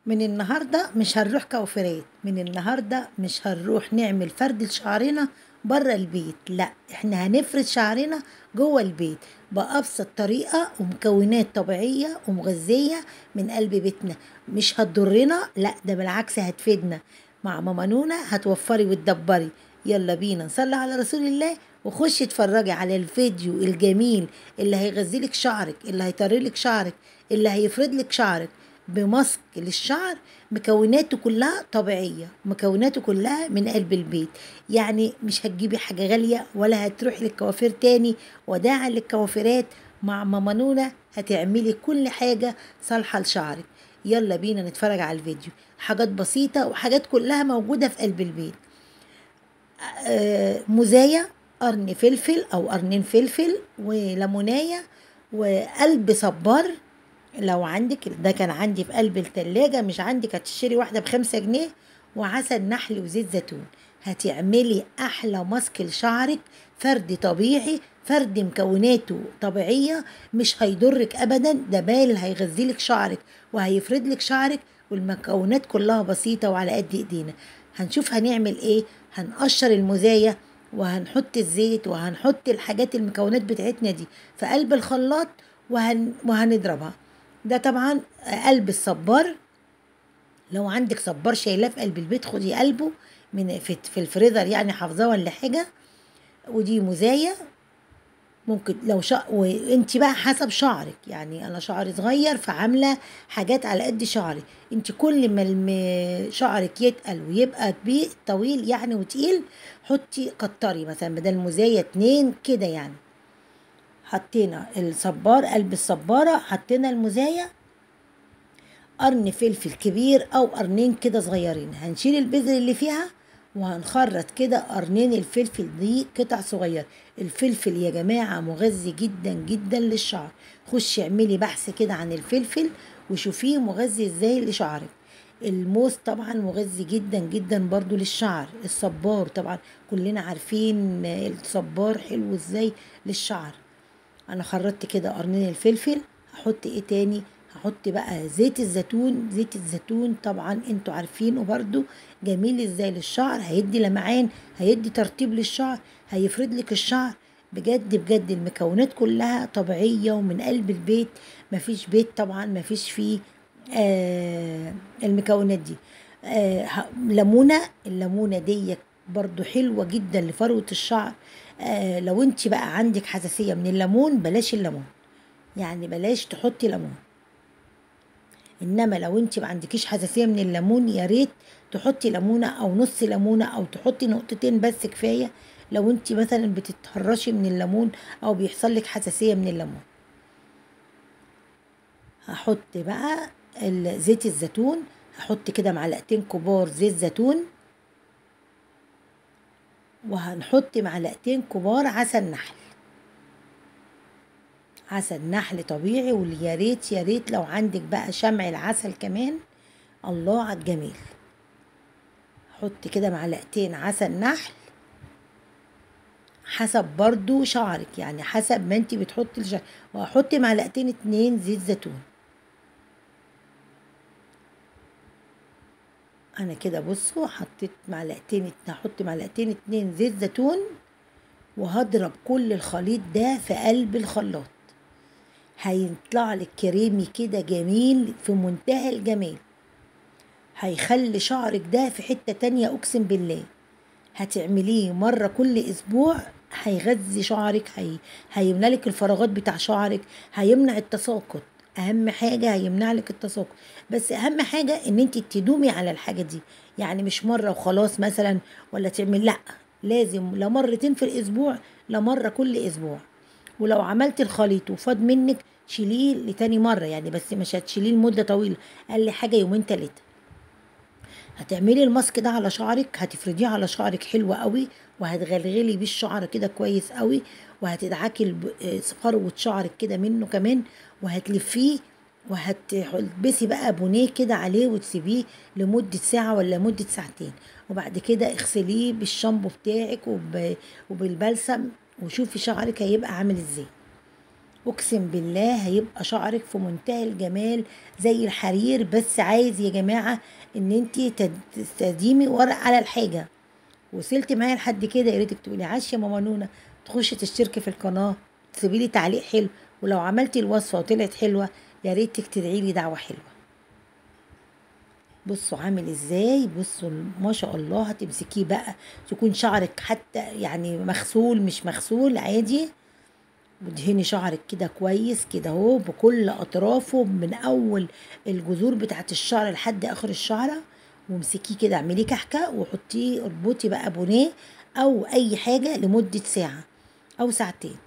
من النهاردة مش هنروح كوافيرات من النهاردة مش هنروح نعمل فرد لشعرنا بره البيت لا احنا هنفرد شعرنا جوه البيت بأبسط طريقة ومكونات طبيعية ومغذية من قلب بيتنا مش هتضرنا لا ده بالعكس هتفيدنا مع ماما نونا هتوفري وتدبري يلا بينا نصلي على رسول الله وخشي اتفرجي على الفيديو الجميل اللي هيغذيلك شعرك اللي هيطريلك شعرك اللي هيفردلك شعرك بماسك للشعر مكوناته كلها طبيعية مكوناته كلها من قلب البيت يعني مش هتجيبي حاجة غالية ولا هتروحي للكوافير تاني وداعا للكوافيرات مع ماما نونا هتعملي كل حاجة صالحة لشعرك يلا بينا نتفرج على الفيديو حاجات بسيطة وحاجات كلها موجودة في قلب البيت آه، مزايا قرن فلفل او قرنين فلفل وليمونايه وقلب صبار لو عندك ده كان عندي في قلب التلاجة مش عندك هتشتري واحدة بخمسة جنيه وعسل نحل وزيت زيتون هتعملي أحلى ماسك لشعرك فرد طبيعي فرد مكوناته طبيعية مش هيضرك أبدا ده بال هيغذيلك شعرك وهيفردلك شعرك والمكونات كلها بسيطة وعلى قد إيدينا هنشوف هنعمل إيه هنقشر المزايا وهنحط الزيت وهنحط الحاجات المكونات بتاعتنا دي في قلب الخلاط وهن وهنضربها ده طبعا قلب الصبار لو عندك صبار شايلاه في قلب البيت خدي قلبه من في, في الفريزر يعني حافظاه ولا حاجه ودي مزايا ممكن لو شا... وانت بقى حسب شعرك يعني انا شعري صغير فعامله حاجات على قد شعري انت كل ما الم... شعرك يتقل ويبقى كبير طويل يعني وتقيل حطي كتري مثلا بدل مزايا اتنين كده يعني حطينا الصبار قلب الصباره حطينا المزايا قرن فلفل كبير او قرنين كده صغيرين هنشيل البذر اللي فيها وهنخرط كده قرنين الفلفل دي قطع صغيرة الفلفل يا جماعة مغذي جدا جدا للشعر خشي اعملي بحث كده عن الفلفل وشوفيه مغذي ازاي لشعرك الموز طبعا مغذي جدا جدا برضو للشعر الصبار طبعا كلنا عارفين الصبار حلو ازاي للشعر انا خرطت كده قرنين الفلفل هحط ايه تاني هحط بقى زيت الزيتون زيت الزيتون طبعا انتوا عارفينه برضو جميل ازاي للشعر هيدي لمعان هيدي ترطيب للشعر هيفرد لك الشعر بجد بجد المكونات كلها طبيعية ومن قلب البيت مفيش بيت طبعا مفيش فيه آه المكونات دي آه ليمونة الليمونة دي برضو حلوة جدا لفروة الشعر آه لو انت بقى عندك حساسية من الليمون بلاش الليمون يعني بلاش تحطي ليمون انما لو انت ما عندكيش حساسيه من الليمون يا ريت تحطي ليمونه او نص ليمونه او تحطي نقطتين بس كفايه لو انت مثلا بتتهرشي من الليمون او بيحصل لك حساسيه من الليمون هحط بقى زيت الزيتون هحط كده معلقتين كبار زيت زيتون وهنحط معلقتين كبار عسل نحل عسل نحل طبيعي ويا ريت يا ريت لو عندك بقى شمع العسل كمان الله على الجميل حط كده معلقتين عسل نحل حسب برضو شعرك يعني حسب ما انت بتحطي الشعر وهحط معلقتين اتنين زيت زيتون انا كده بصوا حطيت معلقتين هحط معلقتين اتنين زيت زيتون وهضرب كل الخليط ده في قلب الخلاط هيطلع لك كريمي كده جميل في منتهى الجمال هيخلي شعرك ده في حتة تانية أقسم بالله هتعمليه مرة كل أسبوع هيغذي شعرك هي... هيمنع لك الفراغات بتاع شعرك هيمنع التساقط اهم حاجه هيمنع لك التساقط بس اهم حاجه ان انت تدومي على الحاجه دي يعني مش مره وخلاص مثلا ولا تعمل لا لازم لا مرتين في الاسبوع لا مره كل اسبوع ولو عملت الخليط وفاض منك شيليه لتاني مرة يعني بس مش هتشيليه لمدة طويلة أقل حاجة يومين تلاتة هتعملي الماسك ده على شعرك هتفرديه على شعرك حلو قوي وهتغلغلي بيه الشعر كده كويس قوي وهتدعكي فروة شعرك كده منه كمان وهتلفيه وهتلبسي بقى بونيه كده عليه وتسيبيه لمدة ساعة ولا مدة ساعتين وبعد كده اغسليه بالشامبو بتاعك وب... وبالبلسم وشوفي شعرك هيبقى عامل ازاي اقسم بالله هيبقى شعرك في منتهى الجمال زي الحرير بس عايز يا جماعه ان انت تستديمي ورق على الحاجه وصلتي معايا لحد كده يا ريتك تقولي عاش يا ماما نونا تخشي تشتركي في القناه تسيبي لي تعليق حلو ولو عملتي الوصفه وطلعت حلوه يا ريتك تدعي لي دعوه حلوه بصوا عامل ازاي بصوا ما شاء الله هتمسكيه بقى تكون شعرك حتى يعني مغسول مش مغسول عادي ودهني شعرك كده كويس كده اهو بكل اطرافه من اول الجذور بتاعت الشعر لحد اخر الشعره وامسكيه كده اعمليه كحكه وحطيه اربطي بقى بونيه او اي حاجه لمده ساعه او ساعتين